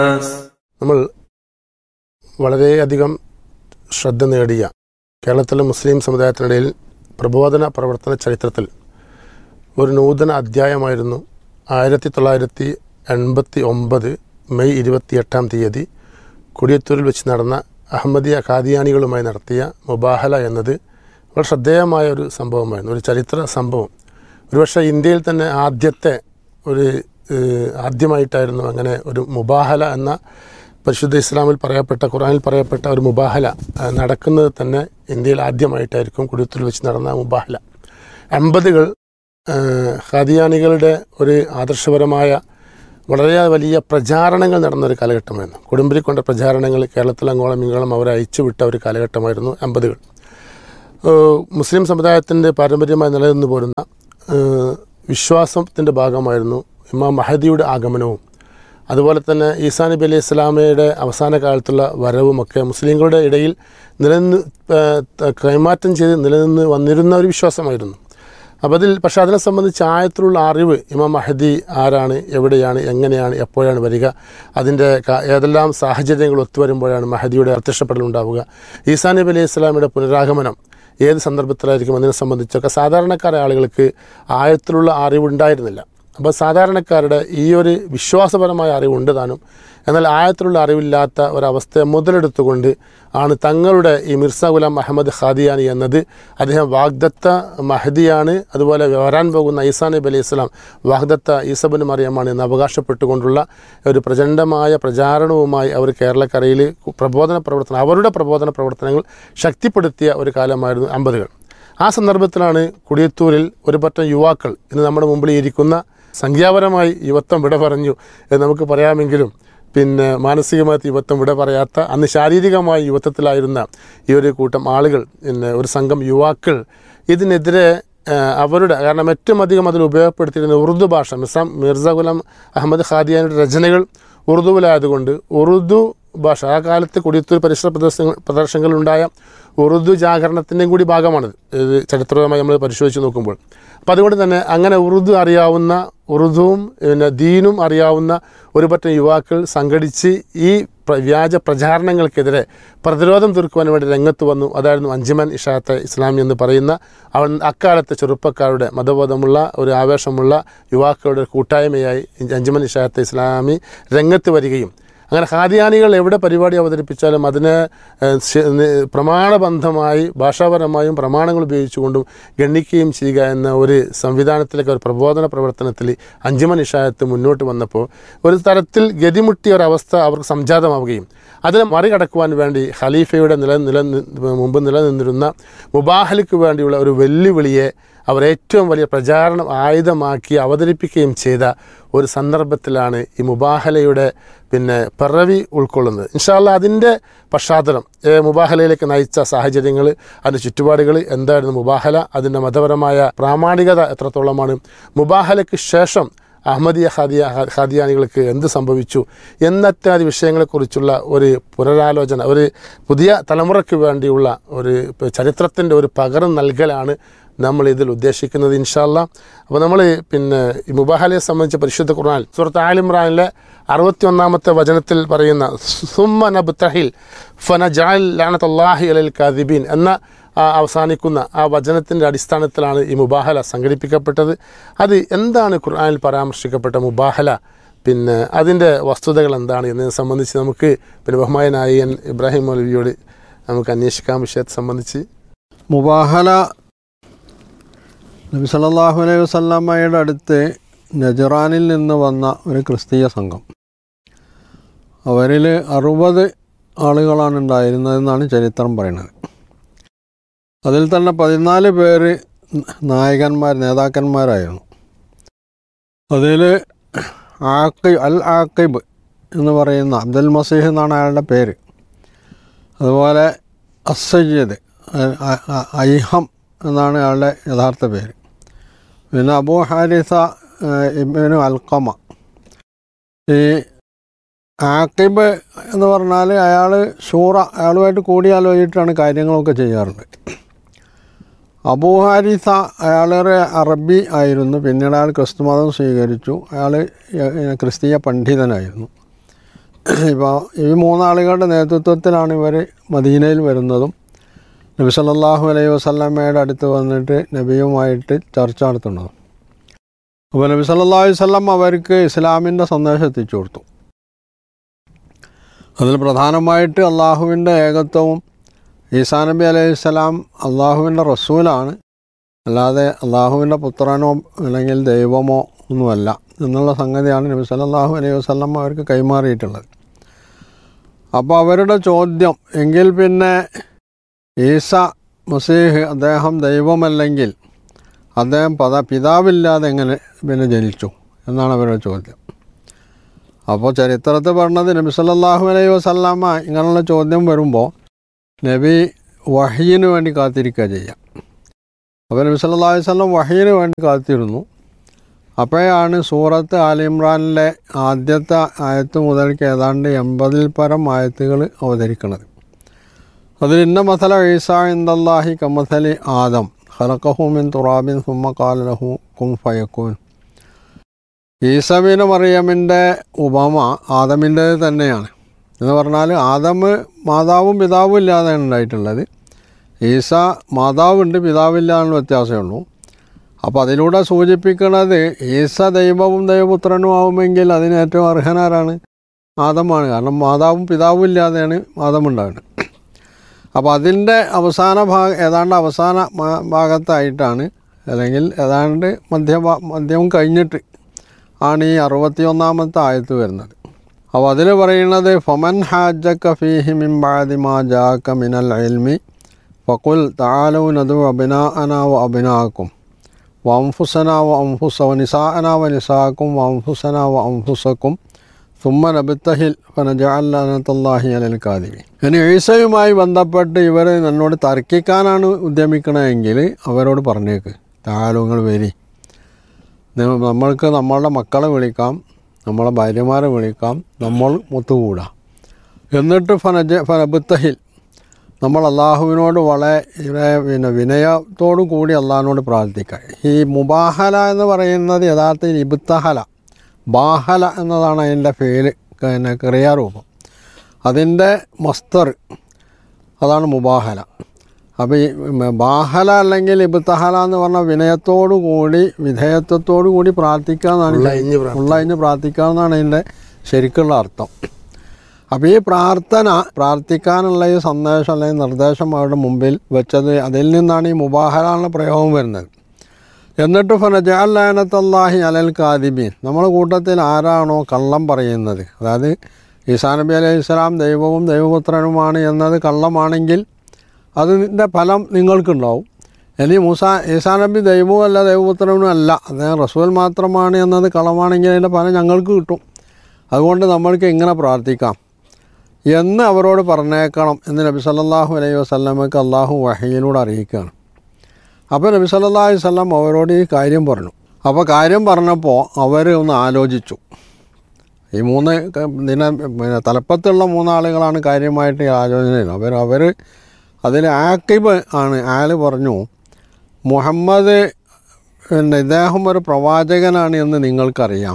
നമ്മൾ വളരെയധികം ശ്രദ്ധ നേടിയ കേരളത്തിലെ മുസ്ലിം സമുദായത്തിനിടയിൽ പ്രബോധന പ്രവർത്തന ചരിത്രത്തിൽ ഒരു നൂതന അധ്യായമായിരുന്നു ആയിരത്തി തൊള്ളായിരത്തി എൺപത്തി ഒമ്പത് മെയ് ഇരുപത്തിയെട്ടാം തീയതി കൊടിയത്തൂരിൽ വെച്ച് നടന്ന അഹമ്മദിയ ഖാദിയാനികളുമായി നടത്തിയ മുബാഹല എന്നത് വളരെ ശ്രദ്ധേയമായ ഒരു സംഭവമായിരുന്നു ഒരു ചരിത്ര സംഭവം ഒരുപക്ഷെ ഇന്ത്യയിൽ തന്നെ ആദ്യത്തെ ഒരു ഏഹ്, ആദ്യമായിട്ടായിരുന്നു അങ്ങനെ ഒരു മുബാഹല എന്ന പരിശുദ്ധ ഇസ്ലാമിൽ പറയപ്പെട്ട ഖുറാനിൽ പറയപ്പെട്ട ഒരു മുബാഹല ആ, നടക്കുന്നത് തന്നെ ഇന്ത്യയിൽ ആദ്യമായിട്ടായിരിക്കും കുടിയത്തൂരിൽ വെച്ച് നടന്ന മുബാഹല എൺപതുകൾ ഖാദിയാനികളുടെ ഒരു ആദർശപരമായ വളരെ വലിയ പ്രചാരണങ്ങൾ നടന്ന ഒരു കാലഘട്ടമായിരുന്നു കൊടുമ്പിരി കൊണ്ട പ്രചാരണങ്ങൾ കേരളത്തിലങ്ങോളം ഇങ്ങോളം അവരെ അയച്ചുവിട്ട ഒരു കാലഘട്ടമായിരുന്നു എൺപതുകൾ ഏഹ് മുസ്ലിം സമുദായത്തിൻ്റെ പാരമ്പര്യമായി നിലനിന്ന് പോരുന്ന ഏഹ് വിശ്വാസത്തിൻ്റെ ഭാഗമായിരുന്നു ഇമാം മഹദിയുടെ ആഗമനവും അതുപോലെ തന്നെ ഈസാ നബി അലൈഹി ഇസ്ലാമയുടെ അവസാന കാലത്തുള്ള വരവുമൊക്കെ മുസ്ലിങ്ങളുടെ ഇടയിൽ നിലനിന്ന് ഏഹ് ത- കൈമാറ്റം ചെയ്ത് നിലനിന്ന് വന്നിരുന്ന ഒരു വിശ്വാസമായിരുന്നു അപ്പോൾ അതിൽ പക്ഷേ അതിനെ സംബന്ധിച്ച് ആയത്തിലുള്ള അറിവ് ഇമാം മഹദി ആരാണ് എവിടെയാണ് എങ്ങനെയാണ് എപ്പോഴാണ് വരിക അതിൻ്റെ ക- ഏതെല്ലാം സാഹചര്യങ്ങൾ ഒത്തുവരുമ്പോഴാണ് മഹദിയുടെ പ്രത്യക്ഷപ്പെടലുണ്ടാവുക ഈസാ നബി അലൈഹി ഇസ്ലാമിയുടെ പുനരാഗമനം ഏത് സന്ദർഭത്തിലായിരിക്കും അതിനെ സംബന്ധിച്ചൊക്കെ സാധാരണക്കാരായ ആളുകൾക്ക് ആഴത്തിലുള്ള അറിവുണ്ടായിരുന്നില്ല അപ്പോൾ സാധാരണക്കാരുടെ ഈ ഒരു വിശ്വാസപരമായ അറിവുണ്ട് താനും എന്നാൽ ആഴത്തിലുള്ള അറിവില്ലാത്ത ഒരവസ്ഥയെ മുതലെടുത്തുകൊണ്ട് ആണ് തങ്ങളുടെ ഈ മിർസ ഗുലാം അഹമ്മദ് ഖാദിയാനി എന്നത് അദ്ദേഹം വാഗ്ദത്ത മഹദിയാണ് അതുപോലെ വരാൻ പോകുന്ന ഈസാ നബി അലൈഹി ഇസ്ലാം വാഗ്ദത്ത ഈസബിന് മറിയമാണ് എന്ന് അവകാശപ്പെട്ടുകൊണ്ടുള്ള ഒരു പ്രചണ്ഡമായ പ്രചാരണവുമായി അവർ കേരളക്കരയിൽ പ്രബോധന പ്രവർത്തനം അവരുടെ പ്രബോധന പ്രവർത്തനങ്ങൾ ശക്തിപ്പെടുത്തിയ ഒരു കാലമായിരുന്നു അമ്പതുകൾ ആ സന്ദർഭത്തിലാണ് കുടിയത്തൂരിൽ ഒരു പറ്റം യുവാക്കൾ ഇന്ന് നമ്മുടെ മുമ്പിൽ ഇരിക്കുന്ന സംഖ്യാപരമായി യുവത്വം വിട പറഞ്ഞു എന്ന് നമുക്ക് പറയാമെങ്കിലും പിന്നെ മാനസികമായി യുവത്വം വിട പറയാത്ത അന്ന് ശാരീരികമായി യുവത്വത്തിലായിരുന്ന ഈ ഒരു കൂട്ടം ആളുകൾ പിന്നെ ഒരു സംഘം യുവാക്കൾ ഇതിനെതിരെ ആ, അവരുടെ കാരണം ഏറ്റവും അധികം അതിൽ ഉപയോഗപ്പെടുത്തിയിരുന്ന ഉറുദു ഭാഷ മിസാം മിർസ ഗുലാം അഹമ്മദ് ഖാദിയാനിയുടെ രചനകൾ ഉറുദുവിലായതുകൊണ്ട് ഉറുദു ഭാഷ ആ കാലത്ത് കൊടിയത്തൂർ പരിസര പ്രദർശന പ്രദർശനങ്ങളിലുണ്ടായ ഉറുദു ജാഗരണത്തിൻ്റെയും കൂടി ഭാഗമാണിത് ഇത് ചരിത്രപരമായി നമ്മൾ പരിശോധിച്ച് നോക്കുമ്പോൾ അപ്പോൾ അതുകൊണ്ട് തന്നെ അങ്ങനെ ഉറുദു അറിയാവുന്ന ഉറുദുവും പിന്നെ ദീനും അറിയാവുന്ന ഒരു പറ്റം യുവാക്കൾ സംഘടിച്ച് ഈ പ്ര- വ്യാജ പ്രചാരണങ്ങൾക്കെതിരെ പ്രതിരോധം തീർക്കുവാൻ വേണ്ടി രംഗത്ത് വന്നു അതായിരുന്നു അഞ്ചുമൻ ഇഷാത്തെ ഇസ്ലാമി എന്ന് പറയുന്ന അവൻ അക്കാലത്തെ ചെറുപ്പക്കാരുടെ മതബോധമുള്ള ഒരു ആവേശമുള്ള യുവാക്കളുടെ ഒരു കൂട്ടായ്മയായി അഞ്ചുമൻ ഇഷാത്തെ ഇസ്ലാമി രംഗത്ത് വരികയും അങ്ങനെ ഖാദിയാനികൾ എവിടെ പരിപാടി അവതരിപ്പിച്ചാലും അതിനെ ഏഹ്, ശ- നി- പ്രമാണബന്ധമായി ഭാഷാപരമായും പ്രമാണങ്ങൾ ഉപയോഗിച്ചുകൊണ്ടും ഗണ്ണിക്കുകയും ചെയ്യുക എന്ന ഒരു സംവിധാനത്തിലേക്ക് ഒരു പ്രബോധന പ്രവർത്തനത്തിൽ അഞ്ചുമൻ ഇഷായത്ത് മുന്നോട്ട് വന്നപ്പോൾ ഒരു തരത്തിൽ ഗതിമുട്ടിയ ഒരവസ്ഥ അവർക്ക് സംജാതമാവുകയും അതിനെ മറികടക്കുവാൻ വേണ്ടി ഖലീഫയുടെ നില നില മുമ്പ് നിലനിന്നിരുന്ന മുബാഹലിക്ക് വേണ്ടിയുള്ള ഒരു വെല്ലുവിളിയെ അവർ ഏറ്റവും വലിയ പ്രചാരണം ആയുധമാക്കി അവതരിപ്പിക്കുകയും ചെയ്ത ഒരു സന്ദർഭത്തിലാണ് ഈ മുബാഹലയുടെ പിന്നെ പിറവി ഉൾക്കൊള്ളുന്നത് ഇൻഷാല്ല അതിൻ്റെ പശ്ചാത്തലം ഏ, മുബാഹലയിലേക്ക് നയിച്ച സാഹചര്യങ്ങൾ അതിൻ്റെ ചുറ്റുപാടുകൾ എന്തായിരുന്നു മുബാഹല അതിൻ്റെ മതപരമായ പ്രാമാണികത എത്രത്തോളമാണ് മുബാഹലയ്ക്ക് ശേഷം അഹമ്മദിയ ഖാദിയ ഖാദിയാനികൾക്ക് എന്ത് സംഭവിച്ചു എന്നത്യാദി വിഷയങ്ങളെക്കുറിച്ചുള്ള ഒരു പുനരാലോചന ഒരു പുതിയ തലമുറയ്ക്ക് വേണ്ടിയുള്ള ഒരു ചരിത്രത്തിൻ്റെ ഒരു പകരം നൽകലാണ് നമ്മൾ ഇതിൽ ഉദ്ദേശിക്കുന്നത് ഇൻഷാല്ല അപ്പോൾ നമ്മൾ പിന്നെ ഈ മുബാഹലയെ സംബന്ധിച്ച് പരിശുദ്ധ ഖുർആൻ സുഹൃത്ത് ആലിമ്രാനിലെ അറുപത്തി ഒന്നാമത്തെ വചനത്തിൽ പറയുന്ന സുമ്മ നബ്തഹിൽ ഫന ജാൽ ലാനത്തല്ലാഹി അലൽ കാദിബീൻ എന്ന ആ അവസാനിക്കുന്ന ആ വചനത്തിൻ്റെ അടിസ്ഥാനത്തിലാണ് ഈ മുബാഹല സംഘടിപ്പിക്കപ്പെട്ടത് അത് എന്താണ് ഖുർആനിൽ പരാമർശിക്കപ്പെട്ട മുബാഹല പിന്നെ അതിൻ്റെ വസ്തുതകൾ എന്താണ് എന്നതിനെ സംബന്ധിച്ച് നമുക്ക് പിന്നെ ബഹുമാനായി എൻ ഇബ്രാഹിം മൗലവിയോട് നമുക്ക് അന്വേഷിക്കാം വിഷയത്തെ സംബന്ധിച്ച് മുബാഹല നബി സല്ലല്ലാഹു അലൈഹി വസല്ലമ്മയുടെ അടുത്ത് നജറാനിൽ നിന്ന് വന്ന ഒരു ക്രിസ്തീയ സംഘം അവരിൽ അറുപത് ആളുകളാണ് ഉണ്ടായിരുന്നതെന്നാണ് ചരിത്രം പറയുന്നത് അതിൽ തന്നെ പതിനാല് പേര് നായകന്മാർ നേതാക്കന്മാരായിരുന്നു അതിൽ ആക്കിബ് അൽ ആക്കിബ് എന്ന് പറയുന്ന അബ്ദുൽ മസീഹ് എന്നാണ് അയാളുടെ പേര് അതുപോലെ അസയ്യദ് അ- അ- അ- ഐഹം എന്നാണ് അയാളുടെ യഥാർത്ഥ പേര് പിന്നെ അബൂ ഹാരിസ ഏഹ്, ഇബ്നു അൽക്കമ ഈ ആക്കിബ് എന്ന് പറഞ്ഞാൽ അയാൾ ഷൂറ അയാളുമായിട്ട് കൂടിയാലോചിച്ചിട്ടാണ് കാര്യങ്ങളൊക്കെ ചെയ്യാറുള്ളത് അബൂ ഹാരിസ അയാളൊരു അറബി ആയിരുന്നു പിന്നീട് അയാൾ ക്രിസ്തു മതം സ്വീകരിച്ചു അയാൾ ക്രിസ്തീയ പണ്ഡിതനായിരുന്നു ഇപ്പോൾ ഈ മൂന്നാളുകളുടെ നേതൃത്വത്തിലാണ് ഇവർ മദീനയിൽ വരുന്നതും നബി സല്ലല്ലാഹു അലൈഹി വസല്ലമയുടെ അടുത്ത് വന്നിട്ട് നബിയുമായിട്ട് ചർച്ച നടത്തുന്നതും അപ്പോൾ നബി സല്ലല്ലാഹു അലൈഹി വസല്ലം അവർക്ക് ഇസ്ലാമിൻ്റെ സന്ദേശം എത്തിച്ചു കൊടുത്തു അതിൽ പ്രധാനമായിട്ട് അള്ളാഹുവിൻ്റെ ഏകത്വവും ഈസാ നബി അലൈഹി സ്വലാം അള്ളാഹുവിൻ്റെ റസൂലാണ് അല്ലാതെ അള്ളാഹുവിൻ്റെ പുത്രനോ അല്ലെങ്കിൽ ദൈവമോ ഒന്നുമല്ല എന്നുള്ള സംഗതിയാണ് നബി സല്ലല്ലാഹു അലൈഹി വസല്ലം അവർക്ക് കൈമാറിയിട്ടുള്ളത് അപ്പോൾ അവരുടെ ചോദ്യം എങ്കിൽ പിന്നെ ഈസ മസീഹ് അദ്ദേഹം ദൈവമല്ലെങ്കിൽ അദ്ദേഹം പദ പിതാവില്ലാതെ എങ്ങനെ പിന്നെ ജനിച്ചു എന്നാണ് അവരുടെ ചോദ്യം അപ്പോൾ ചരിത്രത്തിൽ പറഞ്ഞത് നബി സല്ലല്ലാഹു അലൈഹി വസല്ലമ ഇങ്ങനെയുള്ള ചോദ്യം വരുമ്പോൾ നബി വഹീന് വേണ്ടി കാത്തിരിക്കുക ചെയ്യുക അപ്പോൾ നബി സല്ലല്ലാഹു അലൈഹി വസല്ലം വഹീന് വേണ്ടി കാത്തിരുന്നു അപ്പോഴാണ് സൂറത്ത് ആലി ഇമ്രാനിലെ ആദ്യത്തെ ആയത്ത് മുതൽക്ക് ഏതാണ്ട് എൺപതിൽ പരം ആയത്തുകൾ അവതരിക്കുന്നത് അതിൽ ഇന്ന മസല ഈസാ ഇന്ദല്ലാഹി കമസലി ആദം ഖലഖഹു മിൻ തുറാബിൻ സുമ്മ കാലലഹു കും ഫയക്കൂൻ ഈസബിന് മറിയമിൻ്റെ ഉപമ ആദമിൻ്റേത് തന്നെയാണ് എന്ന് പറഞ്ഞാൽ ആദം മാതാവും പിതാവും ഇല്ലാതെയാണ് ഉണ്ടായിട്ടുള്ളത് ഈസ മാതാവുണ്ട് പിതാവില്ല എന്നുള്ള വ്യത്യാസമേ ഉള്ളൂ അപ്പോൾ അതിലൂടെ സൂചിപ്പിക്കുന്നത് ഈസ ദൈവവും ദൈവപുത്രനും ആവുമെങ്കിൽ അതിന് ഏറ്റവും അർഹനാരാണ് ആദമാണ് കാരണം മാതാവും പിതാവും ഇല്ലാതെയാണ് ആദം ഉണ്ടാകുന്നത് അപ്പോൾ അതിൻ്റെ അവസാന ഭാഗം ഏതാണ്ട് അവസാന മാ- ഭാഗത്തായിട്ടാണ് അല്ലെങ്കിൽ ഏതാണ്ട് മധ്യ മധ്യവും കഴിഞ്ഞിട്ട് ആണ് ഈ അറുപത്തിയൊന്നാമത്തെ ആയത്ത് വരുന്നത് അപ്പോൾ അതിൽ പറയുന്നത് ഫമൻ ഹാജക്ക ഫീഹി മിൻ ബാദി മാ ജാക്ക മിനൽ ഇൽമി ഫക്കുൽ താലു നദു അബിനാഅന വ അബിനാക്കും വംഫുസന വ അംഫുസ വ നിസാഅന വ നിസാക്കും വംഫുസന വ അംഫുസക്കും സുമ്മ നബിത്തഹിൽ ഫനജഅല്ലാഹി അലൽ കാദിബി ഇനി ഈസയുമായി ബന്ധപ്പെട്ട് ഇവർ എന്നോട് തർക്കിക്കാനാണ് ഉദ്യമിക്കണമെങ്കിൽ അവരോട് പറഞ്ഞേക്ക് താലുങ്ങൾ വരി നി- നമ്മൾക്ക് നമ്മളുടെ മക്കളെ വിളിക്കാം നമ്മളെ ഭാര്യമാരെ വിളിക്കാം നമ്മൾ ഒത്തുകൂടാം എന്നിട്ട് ഫനജ ഫനബുത്തഹിൽ നമ്മൾ അള്ളാഹുവിനോട് വളരെ പിന്നെ വിനയത്തോടു കൂടി അള്ളാഹിനോട് പ്രാർത്ഥിക്കുക ഈ മുബാഹല എന്ന് പറയുന്നത് യഥാർത്ഥത്തിൽ ഇബുത്തഹല ബാഹല എന്നതാണ് അതിൻ്റെ പേര് പിന്നെ ക്രിയാരൂപം അതിൻ്റെ മസ്തർ അതാണ് മുബാഹല അപ്പോൾ ഈ മ- ബാഹല അല്ലെങ്കിൽ ഇബുത്തഹല എന്ന് പറഞ്ഞാൽ വിനയത്തോടു കൂടി വിധേയത്വത്തോടു കൂടി പ്രാർത്ഥിക്കുക എന്നാണ് ഉള്ള ഇഞ്ഞ് പ്രാർത്ഥന. ഉള്ളതിന് പ്രാർത്ഥിക്കുക എന്നാണ് അതിൻ്റെ ശരിക്കുള്ള അർത്ഥം അപ്പോൾ ഈ പ്രാർത്ഥന പ്രാർത്ഥിക്കാനുള്ള ഈ സന്ദേശം അല്ലെങ്കിൽ നിർദ്ദേശം അവരുടെ മുമ്പിൽ വെച്ചത് അതിൽ നിന്നാണ് ഈ മുബാഹല എന്ന പ്രയോഗം വരുന്നത് എന്നിട്ട് ഫനജാലാനത്തല്ലാഹി അലൽ കാദിബീൻ നമ്മുടെ കൂട്ടത്തിൽ ആരാണോ കള്ളം പറയുന്നത് അതായത് ഈസാ നബി അലൈഹി ഇസ്ലാം ദൈവവും ദൈവപുത്രനുമാണ് എന്നത് കള്ളമാണെങ്കിൽ അതിൻ്റെ ഫലം നിങ്ങൾക്കുണ്ടാവും ഇനി മൂസ ഈസാ നബി ദൈവവും അല്ല ദൈവപുത്രനും അല്ല അദ്ദേഹം റസൂൽ മാത്രമാണ് എന്നത് കളമാണെങ്കിൽ അതിൻ്റെ ഫലം ഞങ്ങൾക്ക് കിട്ടും അതുകൊണ്ട് നമ്മൾക്ക് ഇങ്ങനെ പ്രാർത്ഥിക്കാം എന്ന് അവരോട് പറഞ്ഞേക്കണം എന്ന് നബി സല്ലല്ലാഹു അലൈഹി വസല്ലമക്ക് അള്ളാഹു വഹയിലൂടെ അറിയിക്കുകയാണ് അപ്പോൾ നബി സല്ലല്ലാഹു അലൈഹി വസല്ലം അവരോട് ഈ കാര്യം പറഞ്ഞു അപ്പോൾ കാര്യം പറഞ്ഞപ്പോൾ അവർ ഒന്ന് ആലോചിച്ചു ഈ മൂന്ന് ക- ദിന പിന്നെ തലപ്പത്തുള്ള മൂന്നാളുകളാണ് കാര്യമായിട്ട് ഈ ആലോചന അവർ അവർ അതിൽ ആക്കിബ് ആണ് അയാൾ പറഞ്ഞു മുഹമ്മദ് പിന്നെ ഇദ്ദേഹം ഒരു പ്രവാചകനാണ് എന്ന് നിങ്ങൾക്കറിയാം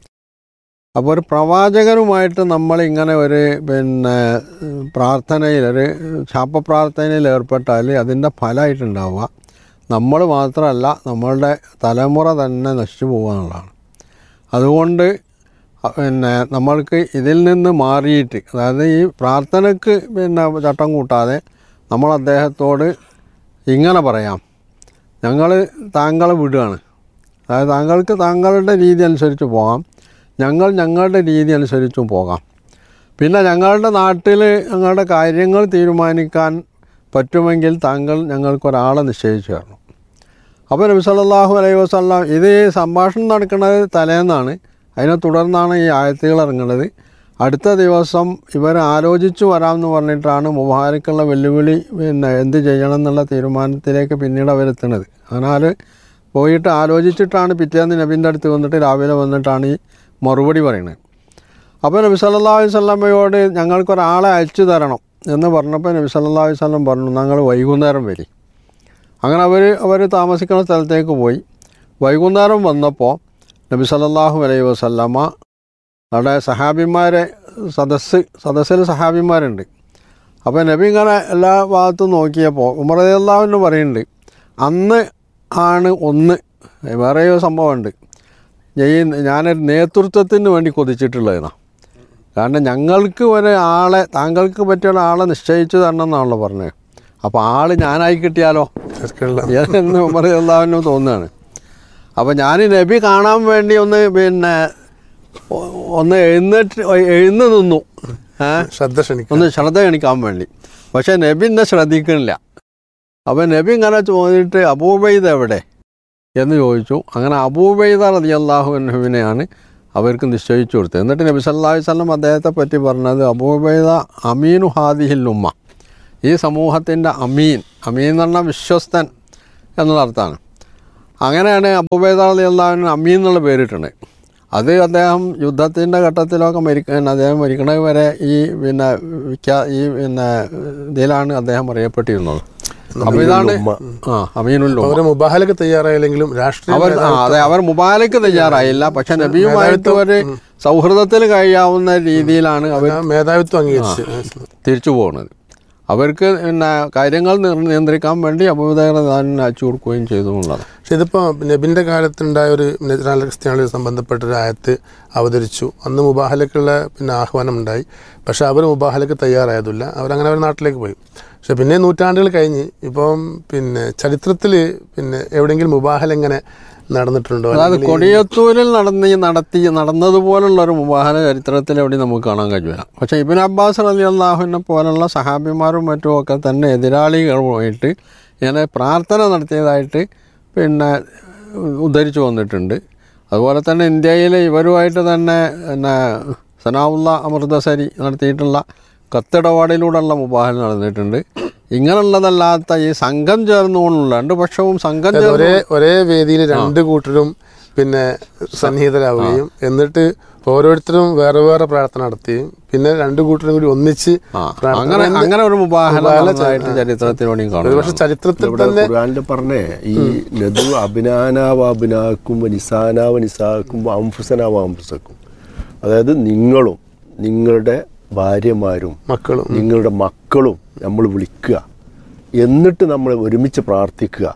അപ്പോൾ ഒരു പ്രവാചകനുമായിട്ട് നമ്മൾ ഇങ്ങനെ ഒരു പിന്നെ പ്രാർത്ഥനയിൽ ഒരു ശാപപ്രാർത്ഥനയിൽ ഏർപ്പെട്ടാൽ അതിൻ്റെ ഫലമായിട്ടുണ്ടാവുക നമ്മൾ മാത്രമല്ല നമ്മളുടെ തലമുറ തന്നെ നശിച്ചു പോകുക എന്നുള്ളതാണ് അതുകൊണ്ട് പിന്നെ നമ്മൾക്ക് ഇതിൽ നിന്ന് മാറിയിട്ട് അതായത് ഈ പ്രാർത്ഥനയ്ക്ക് പിന്നെ ചട്ടം കൂട്ടാതെ നമ്മൾ അദ്ദേഹത്തോട് ഇങ്ങനെ പറയാം ഞങ്ങൾ താങ്കളെ വിടുകയാണ് അതായത് താങ്കൾക്ക് താങ്കളുടെ രീതി അനുസരിച്ച് പോകാം ഞങ്ങൾ ഞങ്ങളുടെ രീതി അനുസരിച്ചും പോകാം പിന്നെ ഞങ്ങളുടെ നാട്ടിൽ ഞങ്ങളുടെ കാര്യങ്ങൾ തീരുമാനിക്കാൻ പറ്റുമെങ്കിൽ താങ്കൾ ഞങ്ങൾക്കൊരാളെ നിശ്ചയിച്ചു തരണം അപ്പോൾ നബി സല്ലല്ലാഹു അലൈഹി വസല്ലം ഇത് ഈ സംഭാഷണം നടക്കുന്നത് തലേന്നാണ് അതിനെ തുടർന്നാണ് ഈ ആയത്തുകൾ ഇറങ്ങുന്നത് അടുത്ത ദിവസം ഇവർ ആലോചിച്ചു വരാമെന്ന് പറഞ്ഞിട്ടാണ് മുബാരക്കുള്ള വെല്ലുവിളി പിന്നെ എന്ത് ചെയ്യണം എന്നുള്ള തീരുമാനത്തിലേക്ക് പിന്നീട് അവരെത്തുന്നത് അതിനാൽ പോയിട്ട് ആലോചിച്ചിട്ടാണ് പിറ്റേന്ന് നബീൻ്റെ അടുത്ത് വന്നിട്ട് രാവിലെ വന്നിട്ടാണ് ഈ മറുപടി പറയുന്നത് അപ്പോൾ നബി സല്ലല്ലാഹു അലൈഹി വസല്ലമയോട് ഞങ്ങൾക്കൊരാളെ അയച്ചു തരണം എന്ന് പറഞ്ഞപ്പോൾ നബി സല്ലല്ലാഹു അലൈഹി വസല്ലം പറഞ്ഞു ഞങ്ങൾ വൈകുന്നേരം വരി അങ്ങനെ അവർ അവർ താമസിക്കുന്ന സ്ഥലത്തേക്ക് പോയി വൈകുന്നേരം വന്നപ്പോൾ നബി സല്ലല്ലാഹു അലൈഹി വസല്ലമ അവിടെ സഹാബിമാരെ സദസ്സ് സദസ്സിൽ സഹാബിമാരുണ്ട് അപ്പോൾ നബി ഇങ്ങനെ എല്ലാ ഭാഗത്തും നോക്കിയപ്പോൾ ഉമർ അള്ളാഹുവിന് പറയുന്നുണ്ട് അന്ന് ആണ് ഒന്ന് വേറെയോ സംഭവമുണ്ട് ഈ ഞാനൊരു നേതൃത്വത്തിന് വേണ്ടി കൊതിച്ചിട്ടുള്ളതാണ് കാരണം ഞങ്ങൾക്ക് ഒരു ആളെ താങ്കൾക്ക് പറ്റിയ ഒരാളെ നിശ്ചയിച്ചു തരണം എന്നാണല്ലോ പറഞ്ഞത് അപ്പോൾ ആൾ ഞാനായി കിട്ടിയാലോ ശരിക്കുള്ള എന്ന് ഉമർ അള്ളാഹുവിന് തോന്നുകയാണ് അപ്പോൾ ഞാൻ നബി കാണാൻ വേണ്ടി ഒന്ന് പിന്നെ ഒ- ഒന്ന് എഴുന്നേറ്റ് എഴുന്ന് നിന്നു ഏ ശ്രദ്ധ ക്ഷണിക്കും ഒന്ന് ശ്രദ്ധ കാണിക്കാൻ വേണ്ടി പക്ഷേ നബി എന്നെ ശ്രദ്ധിക്കണില്ല അപ്പോൾ നബി ഇങ്ങനെ ചോദിച്ചിട്ട് അബൂബൈദ എവിടെ എന്ന് ചോദിച്ചു അങ്ങനെ അബൂബൈദ റതി അള്ളാഹു അൻഹുവിനെയാണ് അവർക്ക് നിശ്ചയിച്ചു കൊടുത്തത് എന്നിട്ട് നബി സല്ലല്ലാഹു അലൈഹി വസല്ലം അദ്ദേഹത്തെ പറ്റി പറഞ്ഞത് അബൂബൈദ അമീനു ഹാദിഹിൽ ഉമ്മ ഈ സമൂഹത്തിൻ്റെ അമീൻ അമീൻ എന്ന് പറഞ്ഞാൽ വിശ്വസ്തൻ എന്നുള്ള അർത്ഥമാണ് അങ്ങനെയാണ് അബൂബൈദ റതി അള്ളാഹുവിന് അമീൻ എന്നുള്ള പേരിട്ടുണ്ട് അത് അദ്ദേഹം യുദ്ധത്തിൻ്റെ ഘട്ടത്തിലൊക്കെ മരിക്കാൻ അദ്ദേഹം മരിക്കണത് വരെ ഈ പിന്നെ വിഖ്യാ ഈ പിന്നെ ഇതിലാണ് അദ്ദേഹം അറിയപ്പെട്ടിരുന്നത് അപ്പോൾ ഇതാണ് ആ അമീനുൽ ഉമ്മ അവര് മുബാഹലക്ക് തയ്യാറായില്ലെങ്കിലും രാഷ്ട്രീയ അവർ ആ അതെ അവർ മുബാലക്ക് തയ്യാറായില്ല പക്ഷെ നബിയുമായിട്ട് ഒരു സൗഹൃദത്തിൽ കഴിയാവുന്ന രീതിയിലാണ് അവർ ആ മേധാവിത്വം അംഗീകരിച്ച് തിരിച്ചു പോകുന്നത് അവർക്ക് പിന്നെ കാര്യങ്ങൾ നിർ- നിയന്ത്രിക്കാൻ വേണ്ടി അബൂദാൻ അയച്ചു കൊടുക്കുകയും ചെയ്തു എന്നുള്ളത് പക്ഷെ ഇതിപ്പോൾ നബിൻ്റെ കാലത്തുണ്ടായ ഒരു നജറാൽ ക്രിസ്ത്യാനികളെ സംബന്ധപ്പെട്ട ഒരു ആയത്ത് അവതരിച്ചു അന്ന് മുബാഹലക്കുള്ള പിന്നെ ആഹ്വാനം ഉണ്ടായി പക്ഷെ അവർ മുബാഹലക്ക് തയ്യാറായതില്ല അവരങ്ങനെ അവർ നാട്ടിലേക്ക് പോയി പക്ഷെ പിന്നെ നൂറ്റാണ്ടുകൾ കഴിഞ്ഞ് ഇപ്പം പിന്നെ ചരിത്രത്തിൽ പിന്നെ എവിടെയെങ്കിലും മുബാഹൽ എങ്ങനെ നടന്നിട്ടുണ്ടോ അതായത് കൊടിയത്തൂരിൽ നടന്ന് ഈ നടത്തി നടന്നതുപോലുള്ള ഒരു മുബാഹന ചരിത്രത്തിൽ എവിടെ നമുക്ക് കാണാൻ കഴിയില്ല പക്ഷേ ഇബിൻ അബ്ബാസ് അലി അള്ളാഹുവിനെ പോലുള്ള സഹാബിമാരും മറ്റും ഒക്കെ തന്നെ എതിരാളികളുമായിട്ട് ഇങ്ങനെ പ്രാർത്ഥന നടത്തിയതായിട്ട് പിന്നെ ഉദ്ധരിച്ചു വന്നിട്ടുണ്ട് അതുപോലെ തന്നെ ഇന്ത്യയിൽ ഇവരുമായിട്ട് തന്നെ പിന്നെ സനാവുള്ള അമൃതസരി നടത്തിയിട്ടുള്ള കത്തിടപാടിലൂടെയുള്ള മുബാഹൽ നടന്നിട്ടുണ്ട് ഇങ്ങനെയുള്ളതല്ലാത്ത ഈ സംഘം ചേർന്നുകൊണ്ടുള്ള രണ്ട് പക്ഷവും സംഘം ചേർന്ന് ഒരേ ഒരേ വേദിയിൽ രണ്ട് കൂട്ടരും പിന്നെ സന്നിഹിതരാവുകയും എന്നിട്ട് ഓരോരുത്തരും വേറെ വേറെ പ്രാർത്ഥന നടത്തുകയും പിന്നെ രണ്ട് കൂട്ടരും കൂടി ഒന്നിച്ച് ആ, പ്രാർത്ഥന അങ്ങനെ അങ്ങനെ ഒരു മുബാഹല മുബാഹല നടന്നതായിട്ട് ചരിത്രത്തിലൂടെയും കാണും ഒരുപക്ഷെ ചരിത്രത്തിൽ ഇവിടെ തന്നെ ഖുർആനിൽ പറഞ്ഞേ ഈ നദു അഭിനാനാവ അഭിനാക്കും നിസാനാവ നിസാക്കും അംഫുസനാവ അംഫുസക്കും അതായത് നിങ്ങളും നിങ്ങളുടെ ഭാര്യമാരും മക്കളും നിങ്ങളുടെ മക്കളും നമ്മൾ വിളിക്കുക എന്നിട്ട് നമ്മൾ ഒരുമിച്ച് പ്രാർത്ഥിക്കുക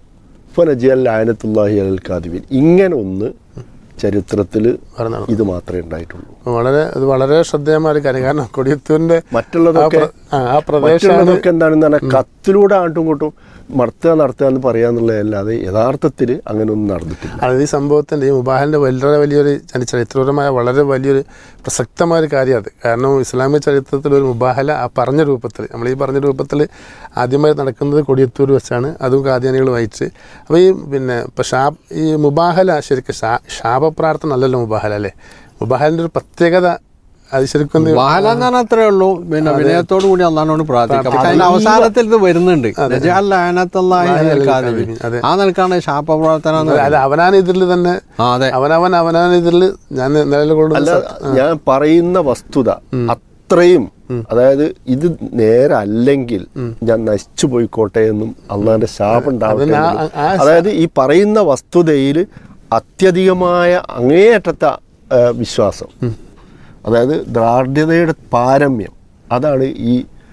ഫനജിയൽ ആയനത്തുല്ലാഹി അൽ കാദിബിൻ ഇങ്ങനെ ഒന്ന് ചരിത്രത്തിൽ പറഞ്ഞതാണ് ഇത് മാത്രമേ ഉണ്ടായിട്ടുള്ളൂ വളരെ അത് വളരെ ശ്രദ്ധേയമായ ഒരു കാര്യം കാരണം കൊടിയത്തൂരിന്റെ ആ മറ്റുള്ളതൊക്കെ പ്ര- ആ, ആ പ്രദേശമാണ് മറ്റുള്ളതൊക്കെ എന്താണെന്ന് പറഞ്ഞാൽ കത്തിലൂടെ അങ്ങോട്ടും ഇങ്ങോട്ടും മർത്തുക നടത്തുക എന്ന് പറയാന്നുള്ളതല്ലാതെ യഥാർത്ഥത്തിൽ അങ്ങനെ ഒന്നും നടന്നിട്ടില്ല അതായത് ഈ സംഭവത്തിൻ്റെ ഈ മുബാഹിൻ്റെ വളരെ വലിയൊരു ചരി- ചരിത്രപരമായ വളരെ വലിയൊരു പ്രസക്തമായ ഒരു കാര്യം അത് കാരണം ഇസ്ലാമിക ചരിത്രത്തിൽ ഒരു മുബാഹല ആ പറഞ്ഞ രൂപത്തിൽ നമ്മൾ ഈ പറഞ്ഞ രൂപത്തിൽ ആദ്യമായി നടക്കുന്നത് കൊടിയത്തൂർ വെച്ചാണ് അതും കാദ്യാനികൾ വായിച്ച് അപ്പോൾ ഈ പിന്നെ ഇപ്പോൾ ഷാ ഈ മുബാഹല ശരിക്കും ഷാ ശാപപ്രാർത്ഥന അല്ലല്ലോ മുബാഹല അല്ലേ മുബാഹലിൻ്റെ ഒരു പ്രത്യേകത അത് ശരിക്കും ഒന്ന് മുബാഹല എന്ന് പറഞ്ഞാൽ അത്രേ ഉള്ളൂ പിന്നെ വിനയത്തോടു കൂടി അള്ളഹാനോട് പ്രാർത്ഥിക്കാം പക്ഷെ അതിന്റെ അവസാനത്തിൽ ഇത് വരുന്നുണ്ട് നജഅൽ ലഅനത്തല്ലാഹി അലൽ കാദിബിൻ. അതെ. ആ നിലക്കാണ് ശാപ പ്രാർത്ഥന എന്ന് അത് പറയുന്നത്. അവനാൻ ഇതിൽ തന്നെ ആ അതെ അവനവൻ അവനാൻ ഇതിൽ ഞാൻ നിലകൊള്ളുന്ന അല്ല സ- ഞാൻ പറയുന്ന വസ്തുത അത്രയും അതായത് ഇത് നേരെ അല്ലെങ്കിൽ ഞാൻ നശിച്ചു പോയിക്കോട്ടെ എന്നും അള്ളാന്റെ ശാപം ഉണ്ടാവട്ടെ അതിന് ആ- എന്നും. ആ- അതായത് ഈ പറയുന്ന വസ്തുതയിൽ അത്യധികമായ അങ്ങേയറ്റത്തെ ആ, വിശ്വാസം അതായത് ദ്രാഢ്യതയുടെ പാരമ്യം അതാണ് ഈ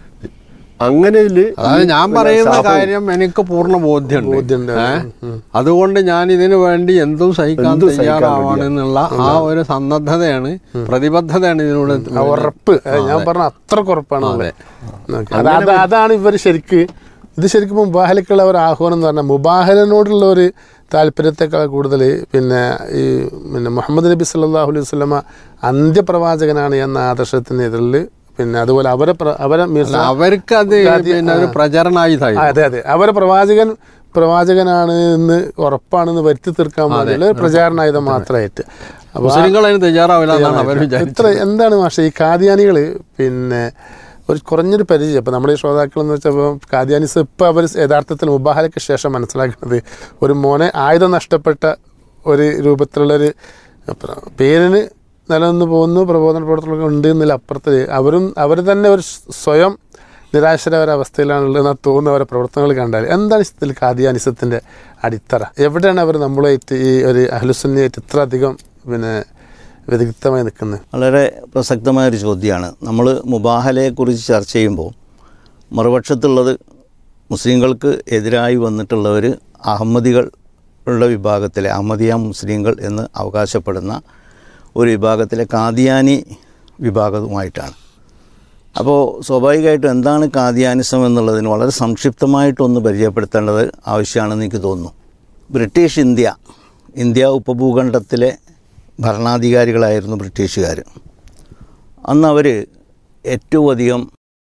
അങ്ങനെ ഇതില് അതായത് ഈ ഞാൻ പിന്നെ പറയുന്ന ശാപം- കാര്യം എനിക്ക് പൂർണ്ണ ബോധ്യമുണ്ട് ബോധ്യമുണ്ട്. ഏ? അതുകൊണ്ട് ഞാൻ ഇതിനു വേണ്ടി എന്തും സഹിക്കാൻ എന്തും സഹിക്കാൻ തയ്യാറാവാണെന്നുള്ള ആ ഒരു സന്നദ്ധതയാണ് പ്രതിബദ്ധതയാണ് ഇതിലൂടെ ആ ഉറപ്പ് അത് ഞാൻ പറഞ്ഞ അത്രക്ക് ഉറപ്പാണ് ഉള്ളത്. ഓക്കേ. അത് അത് അതാണ് ഇവർ ശരിക്ക് ഇത് ശരിക്കും മുബാഹലക്കുള്ള ഒരു ആഹ്വാനം എന്ന് പറഞ്ഞാൽ മുബാഹലിനോടുള്ള ഒരു താല്പര്യത്തെക്കാൾ കൂടുതൽ പിന്നെ ഈ പിന്നെ മുഹമ്മദ് നബി സല്ലല്ലാഹു അലൈഹി വസല്ലമ അന്ത്യപ്രവാചകനാണ് എന്ന ആദർശത്തിനെതിരിൽ പിന്നെ അതുപോലെ അവരെ പ്ര- അവരെ മിർസ അവർക്ക് അത് പിന്നെ ഒരു പ്രചരണായുധമായി ആ, അതെ അതെ അവരെ പ്രവാചകൻ പ്രവാചകനാണ് എന്ന് ഉറപ്പാണെന്ന് വരുത്തി തീർക്കാൻ വേണ്ടിയുള്ള ഒരു പ്രചാരണായുധം മാത്രമായിട്ട് അപ്പോൾ മുസ്ലിങ്ങൾ അതിന് തയ്യാറാവില്ല എന്നാണ് അവർ വിചാരിച്ചത് ഇത്ര എന്താണ് മാഷെ ഈ കാദ്യാനികൾ പിന്നെ ഒരു കുറഞ്ഞൊരു പരിചയം ഇപ്പം നമ്മുടെ ഈ ശ്രോതാക്കൾ എന്ന് വെച്ചാൽ കാദ്യാനിസ് ഇപ്പം അവർ യഥാർത്ഥത്തിൽ മുബാഹലയ്ക്ക് ശേഷം മനസ്സിലാക്കുന്നത് ഒരു മോനെ ആയുധം നഷ്ടപ്പെട്ട ഒരു രൂപത്തിലുള്ളൊരു പ്ര- പേരിന് നിലനിന്ന് പോകുന്നു പ്രബോധന പ്രവർത്തനങ്ങളൊക്കെ ഉണ്ട് എന്നതിൽ അപ്പുറത്ത് അവരും അവർ തന്നെ ഒരു സ്വയം നിരാശരവരവസ്ഥയിലാണുള്ളതെന്നാണ് തോന്നുന്ന അവരുടെ പ്രവർത്തനങ്ങൾ കണ്ടാൽ എന്താണ് ഇതിൽ കാദിയാനിസത്തിൻ്റെ അടിത്തറ എവിടെയാണ് അവർ നമ്മളുമായിട്ട് ഈ ഒരു അഹ്ലുസുന്നിയായിട്ട് ഇത്ര അധികം പിന്നെ വ്യതിരിക്തമായി നിൽക്കുന്നത് വളരെ പ്രസക്തമായൊരു ചോദ്യമാണ് നമ്മൾ മുബാഹലയെക്കുറിച്ച് ചർച്ച ചെയ്യുമ്പോൾ മറുപക്ഷത്തുള്ളത് മുസ്ലിങ്ങൾക്ക് എതിരായി വന്നിട്ടുള്ളവർ അഹമ്മദികൾ ഉള്ള വിഭാഗത്തിലെ അഹമ്മദിയ മുസ്ലിങ്ങൾ എന്ന് അവകാശപ്പെടുന്ന ഒരു വിഭാഗത്തിലെ കാദിയാനി വിഭാഗവുമായിട്ടാണ് അപ്പോൾ സ്വാഭാവികമായിട്ടും എന്താണ് കാദിയാനിസം എന്നുള്ളതിന് വളരെ സംക്ഷിപ്തമായിട്ടൊന്ന് പരിചയപ്പെടുത്തേണ്ടത് ആവശ്യമാണെന്ന് എനിക്ക് തോന്നുന്നു ബ്രിട്ടീഷ് ഇന്ത്യ ഇന്ത്യ ഉപഭൂഖണ്ഡത്തിലെ ഭരണാധികാരികളായിരുന്നു ബ്രിട്ടീഷുകാർ അന്ന് അവർ ഏറ്റവും അധികം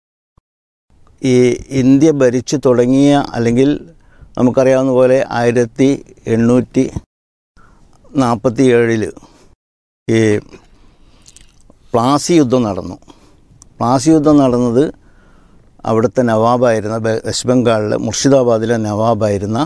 ഈ ഇന്ത്യ ഭരിച്ചു തുടങ്ങിയ അല്ലെങ്കിൽ നമുക്കറിയാവുന്ന പോലെ ആയിരത്തി എണ്ണൂറ്റി നാൽപ്പത്തി ഏഴിൽ ഈ പ്ലാസി യുദ്ധം നടന്നു പ്ലാസി യുദ്ധം നടന്നത് അവിടുത്തെ നവാബായിരുന്ന ബെ- വെസ്റ്റ് ബംഗാളിലെ മുർഷിദാബാദിലെ നവാബായിരുന്ന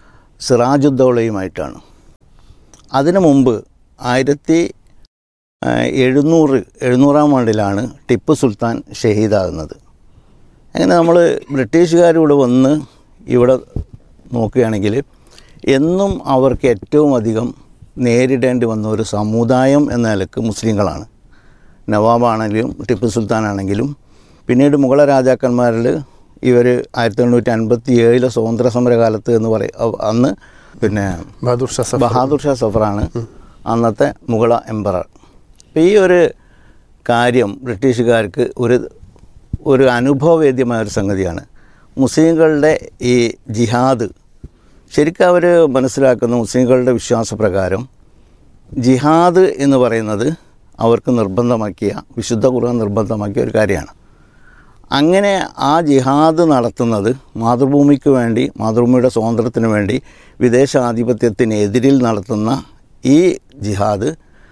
സിറാജുദ്ദൗളയുമായിട്ടാണ് അതിനു മുമ്പ് ആയിരത്തി ആ, എഴുന്നൂറ് എഴുന്നൂറാം ആണ്ടിലാണ് ടിപ്പു സുൽത്താൻ ഷഹീദാകുന്നത് അങ്ങനെ നമ്മൾ ബ്രിട്ടീഷുകാരിവിടെ വന്ന് ഇവിടെ നോക്കുകയാണെങ്കിൽ എന്നും അവർക്ക് ഏറ്റവും അധികം നേരിടേണ്ടി വന്ന ഒരു സമുദായം എന്ന നിലക്ക് മുസ്ലിങ്ങളാണ് നവാബാണെങ്കിലും ടിപ്പു സുൽത്താൻ ആണെങ്കിലും പിന്നീട് മുഗള രാജാക്കന്മാരിൽ ഇവർ ആയിരത്തി എണ്ണൂറ്റി അൻപത്തി ഏഴിലെ സ്വാതന്ത്ര്യ സമര കാലത്ത് എന്ന് പറയും അന്ന് പിന്നെ ബഹാദൂർ ഷാ സഫർ ബഹാദൂർ ഷാ സഫറാണ് അന്നത്തെ മുഗള എംപറർ അപ്പോൾ ഈ ഒരു കാര്യം ബ്രിട്ടീഷുകാർക്ക് ഒരു ഒരു അനുഭവവേദ്യമായ ഒരു സംഗതിയാണ് മുസ്ലിങ്ങളുടെ ഈ ജിഹാദ് ശരിക്കും അവർ മനസ്സിലാക്കുന്ന മുസ്ലിങ്ങളുടെ വിശ്വാസപ്രകാരം ജിഹാദ് എന്ന് പറയുന്നത് അവർക്ക് നിർബന്ധമാക്കിയ വിശുദ്ധ ഖുർആൻ നിർബന്ധമാക്കിയ ഒരു കാര്യമാണ് അങ്ങനെ ആ ജിഹാദ് നടത്തുന്നത് മാതൃഭൂമിക്ക് വേണ്ടി മാതൃഭൂമിയുടെ സ്വാതന്ത്ര്യത്തിന് വേണ്ടി വിദേശാധിപത്യത്തിനെതിരിൽ നടത്തുന്ന ഈ ജിഹാദ്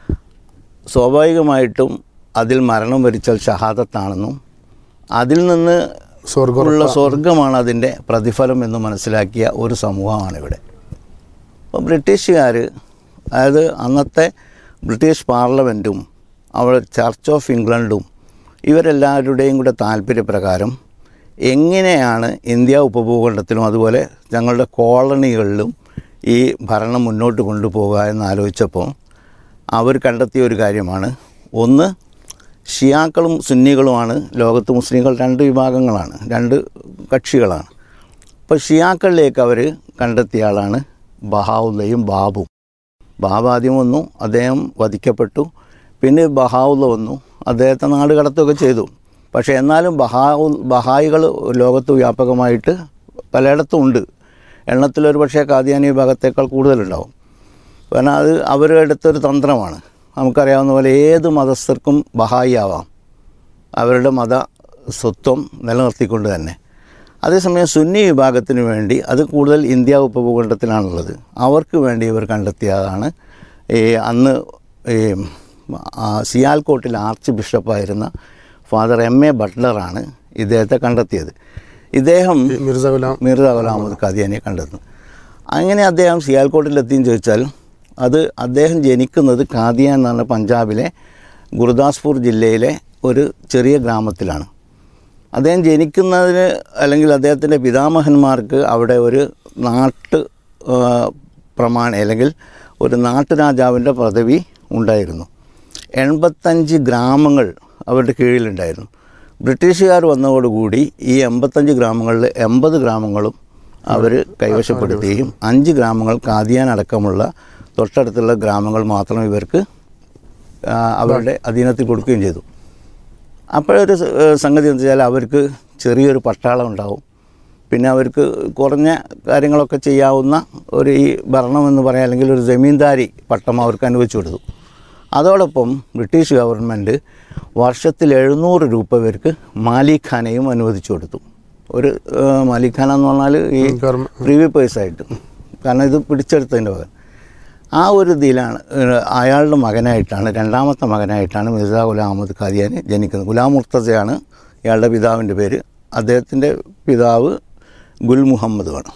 സ്വാഭാവികമായിട്ടും അതിൽ മരണം വരിച്ചാൽ ഷഹാദത്താണെന്നും അതിൽ നിന്ന് സ്വർഗ്ഗം ഉള്ള സ്വർഗമാണ് അതിൻ്റെ പ്രതിഫലം എന്ന് മനസ്സിലാക്കിയ ഒരു സമൂഹമാണ് ഇവിടെ അപ്പോൾ ബ്രിട്ടീഷുകാർ അതായത് അന്നത്തെ ബ്രിട്ടീഷ് പാർലമെൻറ്റും അവിടെ ചർച്ച് ഓഫ് ഇംഗ്ലണ്ടും ഇവരെല്ലാവരുടെയും കൂടെ താല്പര്യപ്രകാരം എങ്ങനെയാണ് ഇന്ത്യ ഉപഭൂഖണ്ഡത്തിലും അതുപോലെ ഞങ്ങളുടെ കോളനികളിലും ഈ ഭരണം മുന്നോട്ട് കൊണ്ടുപോകുക എന്നാലോചിച്ചപ്പോൾ അവർ കണ്ടെത്തിയ ഒരു കാര്യമാണ് ഒന്ന് ഷിയാക്കളും സുന്നികളുമാണ് ലോകത്ത് മുസ്ലിങ്ങൾ രണ്ട് വിഭാഗങ്ങളാണ് രണ്ട് കക്ഷികളാണ് അപ്പോൾ ഷിയാക്കളിലേക്ക് അവർ കണ്ടെത്തിയ ആളാണ് ബഹാവുല്ലയും ബാബും ബാബ് ആദ്യം വന്നു അദ്ദേഹം വധിക്കപ്പെട്ടു പിന്നെ ബഹാവുല്ല വന്നു അദ്ദേഹത്തെ നാട് കടത്തുകയൊക്കെ ചെയ്തു പക്ഷേ എന്നാലും ബഹാവു ബഹായികൾ ലോകത്ത് വ്യാപകമായിട്ട് പലയിടത്തും ഉണ്ട് എണ്ണത്തിലൊരു പക്ഷേ കാദിയാനി വിഭാഗത്തേക്കാൾ കൂടുതലുണ്ടാവും കാരണം അത് അവരുടെ അടുത്തൊരു തന്ത്രമാണ് നമുക്കറിയാവുന്ന പോലെ ഏത് മതസ്ഥർക്കും ബഹായി ആവാം അവരുടെ മത സ്വത്വം നിലനിർത്തിക്കൊണ്ട് തന്നെ അതേസമയം സുന്നി വിഭാഗത്തിന് വേണ്ടി അത് കൂടുതൽ ഇന്ത്യ ഉപഭൂഖണ്ഡത്തിലാണുള്ളത് അവർക്ക് വേണ്ടി ഇവർ കണ്ടെത്തിയതാണ് ഈ അന്ന് ഈ ആ സിയാൽകോട്ടിൽ ആർച്ച് ബിഷപ്പായിരുന്ന ഫാദർ എം എ ബട്ട്ലറാണ് ഇദ്ദേഹത്തെ കണ്ടെത്തിയത് ഇദ്ദേഹം ഈ മിർസ ഗുലാം മിർസ ഗുലാം അഹമ്മദ് ഖാദിയാനിയെ കണ്ടെത്തുന്നു അങ്ങനെ അദ്ദേഹം സിയാൽകോട്ടിലെത്തിയെന്ന് ചോദിച്ചാൽ അത് അദ്ദേഹം ജനിക്കുന്നത് ഖാദിയ എന്നാണ് പഞ്ചാബിലെ ഗുർദാസ്പൂർ ജില്ലയിലെ ഒരു ചെറിയ ഗ്രാമത്തിലാണ് അദ്ദേഹം ജനിക്കുന്നതിന് അല്ലെങ്കിൽ അദ്ദേഹത്തിൻ്റെ പിതാമഹന്മാർക്ക് അവിടെ ഒരു നാട്ട് ആ, പ്രമാണി അല്ലെങ്കിൽ ഒരു നാട്ടുരാജാവിൻ്റെ പദവി ഉണ്ടായിരുന്നു എൺപത്തഞ്ച് ഗ്രാമങ്ങൾ അവരുടെ കീഴിലുണ്ടായിരുന്നു ബ്രിട്ടീഷുകാർ വന്നതോടുകൂടി ഈ എൺപത്തഞ്ച് ഗ്രാമങ്ങളിൽ എൺപത് ഗ്രാമങ്ങളും അവർ കൈവശപ്പെടുത്തുകയും അഞ്ച് ഗ്രാമങ്ങൾ കാദിയാൻ അടക്കമുള്ള തൊട്ടടുത്തുള്ള ഗ്രാമങ്ങൾ മാത്രം ഇവർക്ക് ആ, അവരുടെ അധീനത്തിൽ കൊടുക്കുകയും ചെയ്തു അപ്പോഴൊരു സ- ഏഹ് സംഗതി എന്ന് വെച്ചാൽ അവർക്ക് ചെറിയൊരു പട്ടാളം ഉണ്ടാവും പിന്നെ അവർക്ക് കുറഞ്ഞ കാര്യങ്ങളൊക്കെ ചെയ്യാവുന്ന ഒരു ഈ ഭരണം എന്ന് പറയാം അല്ലെങ്കിൽ ഒരു ജമീന്ദാരി പട്ടം അവർക്ക് അനുവദിച്ചു കൊടുത്തു അതോടൊപ്പം ബ്രിട്ടീഷ് ഗവൺമെൻറ് വർഷത്തിൽ എഴുന്നൂറ് രൂപ പേർക്ക് മാലിഖാനയും അനുവദിച്ചു കൊടുത്തു ഒരു ഏഹ് മാലിഖാന എന്ന് പറഞ്ഞാൽ ഈ ഗവർമ- പ്രീവി പേഴ്സായിട്ട് കാരണം ഇത് പിടിച്ചെടുത്തതിൻ്റെ പകരം ആ ഒരു ഇതിലാണ് ഏഹ് അയാളുടെ മകനായിട്ടാണ് രണ്ടാമത്തെ മകനായിട്ടാണ് മിർസ ഗുലാം അഹമ്മദ് ഖാദിയാന് ജനിക്കുന്നത് ഗുലാം മുർത്തസയാണ് ഇയാളുടെ പിതാവിൻ്റെ പേര് അദ്ദേഹത്തിൻ്റെ പിതാവ് ഗുൽ മുഹമ്മദുമാണ്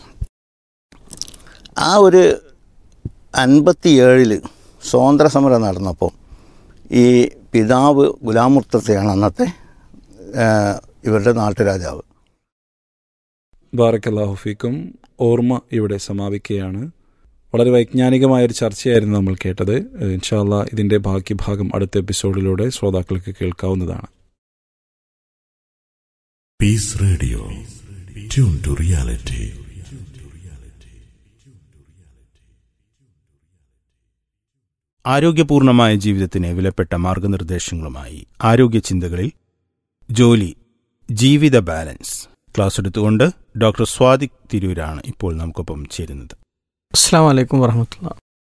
ആ ഒരു അൻപത്തി ഏഴിൽ സ്വാതന്ത്ര്യ സമരം നടന്നപ്പോൾ ഈ പിതാവ് ഗുലാം മുർത്തസയാണ് അന്നത്തെ ഏഹ് ഇവരുടെ നാട്ടുരാജാവ് ബാറക്കല്ലാഹു ഫീക്കും ഓർമ്മ ഇവിടെ സമാപിക്കുകയാണ് വളരെ വൈജ്ഞാനികമായ ഒരു ചർച്ചയായിരുന്നു നമ്മൾ കേട്ടത് ഇൻഷാല്ല ഇതിന്റെ ബാക്കി ഭാഗം അടുത്ത എപ്പിസോഡിലൂടെ ശ്രോതാക്കൾക്ക് കേൾക്കാവുന്നതാണ് Peace Radio. Tune to reality. ആരോഗ്യപൂർണമായ ജീവിതത്തിന് വിലപ്പെട്ട മാർഗനിർദ്ദേശങ്ങളുമായി ആരോഗ്യ ചിന്തകളിൽ ജോലി ജീവിത ബാലൻസ് ക്ലാസ് എടുത്തുകൊണ്ട് ഡോക്ടർ സ്വാദിക് തിരൂരാണ് ഇപ്പോൾ നമുക്കൊപ്പം ചേരുന്നത് അസ്സാം വലൈക്കും വറഹമത്തുള്ള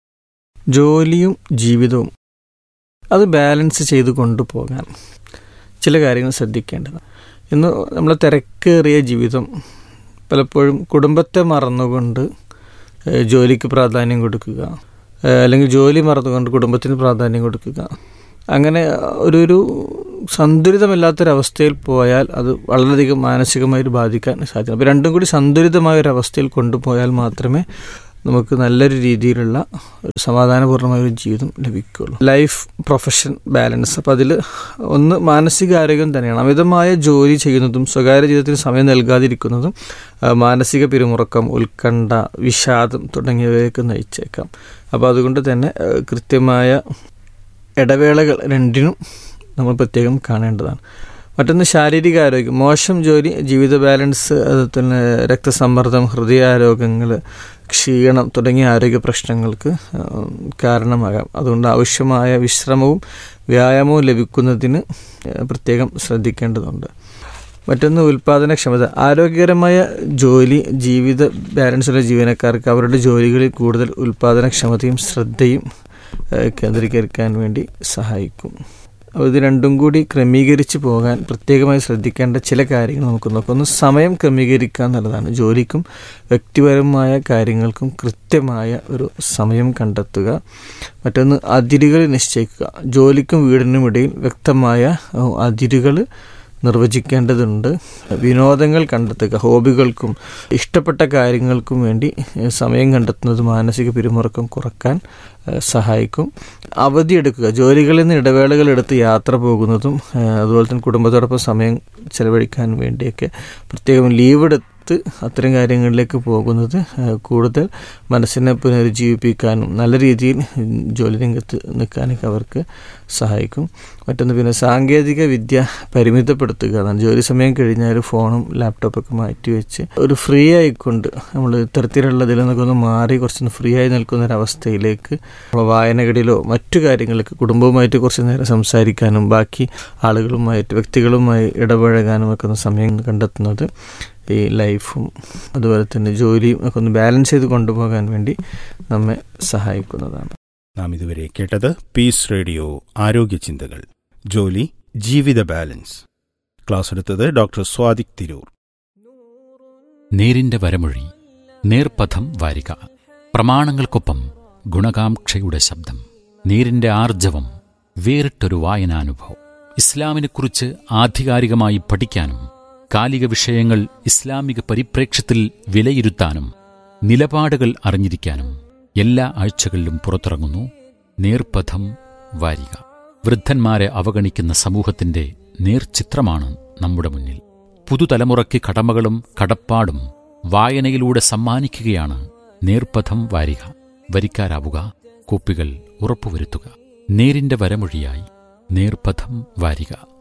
ജോലിയും ജീവിതവും അത് ബാലൻസ് ചെയ്ത് കൊണ്ടുപോകാൻ ചില കാര്യങ്ങൾ ശ്രദ്ധിക്കേണ്ടത് ഇന്ന് നമ്മളെ തിരക്കേറിയ ജീവിതം പലപ്പോഴും കുടുംബത്തെ മറന്നുകൊണ്ട് ഏഹ്, ജോലിക്ക് പ്രാധാന്യം കൊടുക്കുക ഏഹ്, അല്ലെങ്കിൽ ജോലി മറന്നുകൊണ്ട് കുടുംബത്തിന് പ്രാധാന്യം കൊടുക്കുക അങ്ങനെ ഒരു ഒരു സന്തുലിതമല്ലാത്തൊരവസ്ഥയിൽ പോയാൽ അത് വളരെയധികം മാനസികമായിട്ട് ബാധിക്കാൻ സാധ്യത അപ്പോൾ രണ്ടും കൂടി സന്തുലിതമായ ഒരു അവസ്ഥയിൽ കൊണ്ടുപോയാൽ മാത്രമേ നമുക്ക് നല്ലൊരു രീതിയിലുള്ള ഒരു സമാധാനപൂർണ്ണമായ ഒരു ജീവിതം ലഭിക്കുകയുള്ളൂ ലൈഫ് പ്രൊഫഷൻ ബാലൻസ് അപ്പോൾ അതിൽ ഒന്ന് മാനസികാരോഗ്യം തന്നെയാണ് അമിതമായ ജോലി ചെയ്യുന്നതും സ്വകാര്യ ജീവിതത്തിന് സമയം നൽകാതിരിക്കുന്നതും ആ, മാനസിക പിരിമുറുക്കം ഉത്കണ്ഠ വിഷാദം തുടങ്ങിയവയൊക്കെ നയിച്ചേക്കാം അപ്പോൾ അതുകൊണ്ട് തന്നെ ആ, കൃത്യമായ ഇടവേളകൾ രണ്ടിനും നമ്മൾ പ്രത്യേകം കാണേണ്ടതാണ് മറ്റൊന്ന് ശാരീരിക ആരോഗ്യം മോശം ജോലി ജീവിത ബാലൻസ് അതുപോലെ തന്നെ രക്തസമ്മർദ്ദം ഹൃദയാരോഗ്യങ്ങൾ ക്ഷീണം തുടങ്ങിയ ആരോഗ്യ പ്രശ്നങ്ങൾക്ക് ആ, കാരണമാകാം അതുകൊണ്ട് ആവശ്യമായ വിശ്രമവും വ്യായാമവും ലഭിക്കുന്നതിന് ആ, പ്രത്യേകം ശ്രദ്ധിക്കേണ്ടതുണ്ട് മറ്റൊന്ന് ഉൽപാദനക്ഷമത ആരോഗ്യകരമായ ജോലി ജീവിത ബാലൻസുള്ള ജീവനക്കാർക്ക് അവരുടെ ജോലികളിൽ കൂടുതൽ ഉൽപാദനക്ഷമതയും ശ്രദ്ധയും ഏഹ്, കേന്ദ്രീകരിക്കാൻ വേണ്ടി സഹായിക്കും അപ്പോൾ ഇത് രണ്ടും കൂടി ക്രമീകരിച്ച് പോകാൻ പ്രത്യേകമായി ശ്രദ്ധിക്കേണ്ട ചില കാര്യങ്ങൾ നമുക്ക് നോക്കാം ഒന്ന് സമയം ക്രമീകരിക്കുക എന്നുള്ളതാണ് ജോലിക്കും വ്യക്തിപരമായ കാര്യങ്ങൾക്കും കൃത്യമായ ഒരു സമയം കണ്ടെത്തുക മറ്റൊന്ന് അതിരുകൾ നിശ്ചയിക്കുക ജോലിക്കും വീടിനും ഇടയിൽ വ്യക്തമായ ഏഹ്, അതിരുകൾ നിർവചിക്കേണ്ടതുണ്ട് വിനോദങ്ങൾ കണ്ടെത്തുക ഹോബികൾക്കും ഇഷ്ടപ്പെട്ട കാര്യങ്ങൾക്കും വേണ്ടി ഏഹ്, സമയം കണ്ടെത്തുന്നത് മാനസിക പിരിമുറുക്കം കുറക്കാൻ ഏഹ്, സഹായിക്കും അവധിയെടുക്കുക ജോലികളിൽ നിന്ന് ഇടവേളകൾ എടുത്ത് യാത്ര പോകുന്നതും ഏഹ്, അതുപോലെ തന്നെ കുടുംബത്തോടൊപ്പം സമയം ചെലവഴിക്കാൻ വേണ്ടിയൊക്കെ പ്രത്യേകം ലീവ് എടുത്ത് അത്തരം കാര്യങ്ങളിലേക്ക് പോകുന്നത് ഏഹ്, കൂടുതൽ മനസ്സിനെ പുനരുജ്ജീവിപ്പിക്കാനും നല്ല രീതിയിൽ ഉം, ജോലി രംഗത്ത് നിൽക്കാനൊക്കെ അവർക്ക് സഹായിക്കും മറ്റൊന്ന് പിന്നെ സാങ്കേതിക വിദ്യ പരിമിതപ്പെടുത്തുക എന്നാണ് ജോലി സമയം കഴിഞ്ഞാൽ ഫോണും ലാപ്ടോപ്പൊക്കെ മാറ്റി വെച്ച് ഒരു ഫ്രീ ആയിക്കൊണ്ട് നമ്മൾ ഇത്തരത്തിലുള്ള ഇതിൽ നിന്നൊക്കെ ഒന്ന് മാറി കുറച്ചൊന്ന് ഫ്രീ ആയി നിൽക്കുന്ന ഒരു അവസ്ഥയിലേക്ക് നമ്മൾ വായനകളിലോ മറ്റു കാര്യങ്ങൾക്ക് കുടുംബവുമായിട്ട് കുറച്ച് നേരം സംസാരിക്കാനും ബാക്കി ആളുകളുമായിട്ട് വ്യക്തികളുമായി ഇടപഴകാനും ഒക്കെ ഒന്ന് സമയം കണ്ടെത്തുന്നത് ഈ ലൈഫും അതുപോലെ തന്നെ ജോലിയും ഒക്കെ ഒന്ന് ബാലൻസ് ചെയ്ത് കൊണ്ടുപോകാൻ വേണ്ടി നമ്മെ സഹായിക്കുന്നതാണ് നാം ഇതുവരെ കേട്ടത് പീസ് റേഡിയോ ആരോഗ്യ ചിന്തകൾ ജോലി ജീവിത ബാലൻസ് ക്ലാസ് എടുത്തത് ഡോക്ടർ സ്വാദിക് തിരൂർ നേരിന്റെ വരമൊഴി നേർപഥം വാരിക പ്രമാണങ്ങൾക്കൊപ്പം ഗുണകാംക്ഷയുടെ ശബ്ദം നേരിന്റെ ആർജവം വേറിട്ടൊരു വായനാനുഭവം ഇസ്ലാമിനെക്കുറിച്ച് ആധികാരികമായി പഠിക്കാനും കാലിക വിഷയങ്ങൾ ഇസ്ലാമിക പരിപ്രേക്ഷ്യത്തിൽ വിലയിരുത്താനും നിലപാടുകൾ അറിഞ്ഞിരിക്കാനും എല്ലാ ആഴ്ചകളിലും പുറത്തിറങ്ങുന്നു നേർപഥം വാരിക വൃദ്ധന്മാരെ അവഗണിക്കുന്ന സമൂഹത്തിന്റെ നേർചിത്രമാണ് നമ്മുടെ മുന്നിൽ പുതുതലമുറയ്ക്ക് കടമകളും കടപ്പാടും വായനയിലൂടെ സമ്മാനിക്കുകയാണ് നേർപഥം വാരിക വരിക്കാരാവുക കോപ്പികൾ ഉറപ്പുവരുത്തുക നേരിന്റെ വരമൊഴിയായി നേർപഥം വാരിക